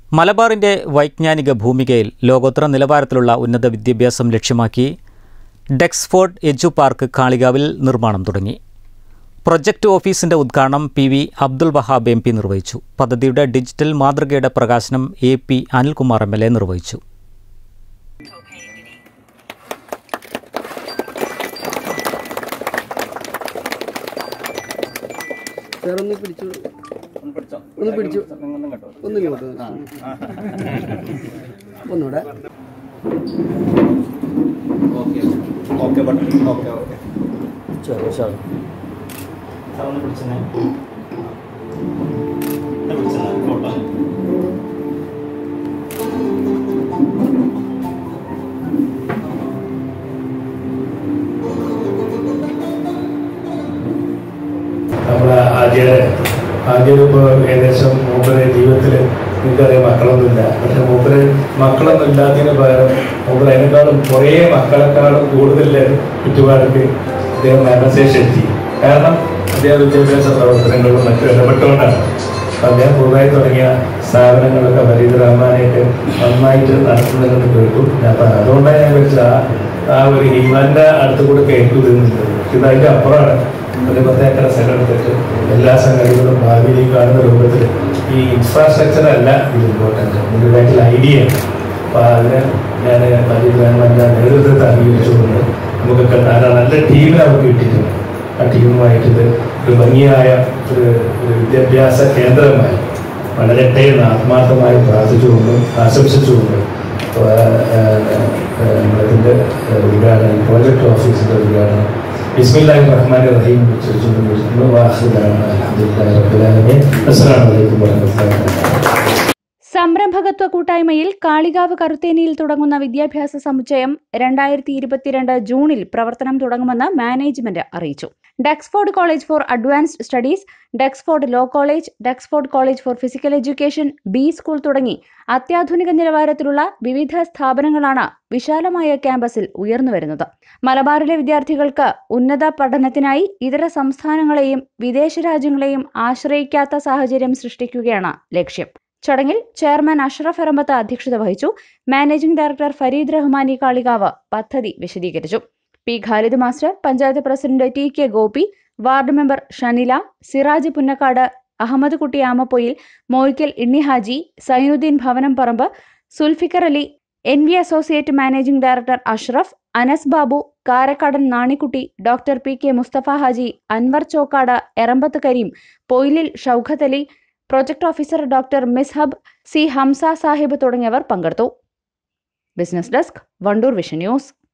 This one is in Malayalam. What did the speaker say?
മലബാറിൻ്റെ വൈജ്ഞാനിക ഭൂമികയിൽ ലോകോത്തര നിലവാരത്തിലുള്ള ഉന്നത വിദ്യാഭ്യാസം ലക്ഷ്യമാക്കി ഡെക്സ്ഫോർഡ് എജു പാർക്ക് കാളികാവിൽ നിർമ്മാണം തുടങ്ങി പ്രൊജക്ട് ഓഫീസിന്റെ ഉദ്ഘാടനം P V Abdul Wahab M P നിർവഹിച്ചു പദ്ധതിയുടെ ഡിജിറ്റൽ മാതൃകയുടെ പ്രകാശനം A P Anilkumar M L A നിർവഹിച്ചു വേറെ ഒന്ന് പിടിച്ചു ഒന്ന് പിടിച്ചു ഒന്ന് ഇങ്ങോട്ട് ഒന്നുകൂടെ ഓക്കെ ബട്ടൺ ഓക്കെ ഓക്കെ ചെറു ശാലം നമ്മളെ ആദ്യ ആദ്യം ഇപ്പോൾ ഏകദേശം മൂപ്പര് ജീവിതത്തിൽ എനിക്കറിയാം മക്കളൊന്നുമില്ല പക്ഷെ മൂപ്പര് മക്കളൊന്നും ഇല്ലാത്തതിന് പകരം മൂപ്പര് അതിനേക്കാളും കുറേ മക്കളെക്കാളും കൂടുതൽ ചുറ്റുപാടിൽ അദ്ദേഹം മരണശേഷം എത്തി കാരണം അദ്ദേഹം വിദ്യാഭ്യാസ പ്രവർത്തനങ്ങളിലും മറ്റും ഇടപെട്ടുകൊണ്ടാണ് അപ്പം അദ്ദേഹം പുതുതായി തുടങ്ങിയ സ്ഥാപനങ്ങളൊക്കെ വരീദ് റഹ്മാനെയൊക്കെ നന്നായിട്ട് നടത്തുന്നതെന്ന് കേട്ടു അപ്പം അതുകൊണ്ടാണ് ഞാൻ വെച്ചാൽ ആ ആ ഒരു ഹിമാന്റെ അടുത്ത് കൂടെ കയറ്റു തിന്നുന്നത് ഇത് അതിന്റെ അപ്പുറമാണ് ഒരു പത്തേക്കര സ്ഥലം എടുത്തിട്ട് എല്ലാ സംഗതികളും ഭാവിയിൽ കാണുന്ന രൂപത്തിൽ ഈ ഇൻഫ്രാസ്ട്രക്ചർ അല്ല ഇത് ഇമ്പോർട്ടൻറ്റ് ഇതിൻ്റെതായിട്ടുള്ള ഐഡിയ അപ്പോൾ അതിന് ഞാൻ പരിപാലന നേതൃത്വത്തെ അംഗീകരിച്ചുകൊണ്ട് നമുക്കൊക്കെ ധാരാളം നല്ല ടീമിനെ നമുക്ക് കിട്ടിയിട്ടുണ്ട് ആ ടീമുമായിട്ട് ഇത് ഒരു ഭംഗിയായ ഒരു ഒരു വിദ്യാഭ്യാസ കേന്ദ്രമായി വളരട്ടെ എന്ന് ആത്മാർത്ഥമായി പ്രാർത്ഥിച്ചുകൊണ്ടും ആശംസിച്ചുകൊണ്ടും നമ്മളതിൻ്റെ ഉദ്ഘാടനം പ്രോജക്ട് ഓഫീസിൻ്റെ ഉദ്ഘാടനം ബിസ്മില്ലാഹി റഹ്മാൻ റഹീം വെച്ചുകൊണ്ട് വാഹുദാണ് അലഹമുല്ലാ റബ്ബുലാലമീൻ അസ്സലാമു അലൈക്കും വറഹ്മത്തുള്ളാഹി വബറകാതുഹു സംരംഭകത്വ കൂട്ടായ്മയിൽ കാളികാവ് കറുത്തേനിയിൽ തുടങ്ങുന്ന വിദ്യാഭ്യാസ സമുച്ചയം രണ്ടായിരത്തി ഇരുപത്തിരണ്ട് ജൂണിൽ പ്രവർത്തനം തുടങ്ങുമെന്ന് മാനേജ്മെന്റ് അറിയിച്ചു Dexford college for advanced studies Dexford law college Dexford college for physical education B school തുടങ്ങി അത്യാധുനിക നിലവാരത്തിലുള്ള വിവിധ സ്ഥാപനങ്ങളാണ് വിശാലമായ ക്യാമ്പസിൽ ഉയർന്നുവരുന്നത് മലബാറിലെ വിദ്യാർത്ഥികൾക്ക് ഉന്നത പഠനത്തിനായി ഇതര സംസ്ഥാനങ്ങളെയും വിദേശ രാജ്യങ്ങളെയും ആശ്രയിക്കാത്ത സാഹചര്യം സൃഷ്ടിക്കുകയാണ് ലക്ഷ്യം ചടങ്ങിൽ ചെയർമാൻ അഷ്റഫ് എറമ്പത്ത് അധ്യക്ഷത വഹിച്ചു മാനേജിംഗ് ഡയറക്ടർ ഫരീദ് റഹ്മാനി കാളികാവ് പദ്ധതി വിശദീകരിച്ചു P Khalid master panchayat president T K Gopi ward member Shanila Siraj Punnakkad Ahammed Kutty Amappoyil Moykkal Innihaji Sainudheen ഭവനം പറമ്പ് Zulfikar Ali N V associate managing director Ashraf Anas Babu Karakkadan Nanikutty doctor P K Musthafa Haji Anwar Chokkad Erambath Kareem Poyilil Shoukath Ali project officer doctor Mishab C Hamza Sahib തുടങ്ങിയവർ പങ്കെടുത്തു business desk Wandoor vision news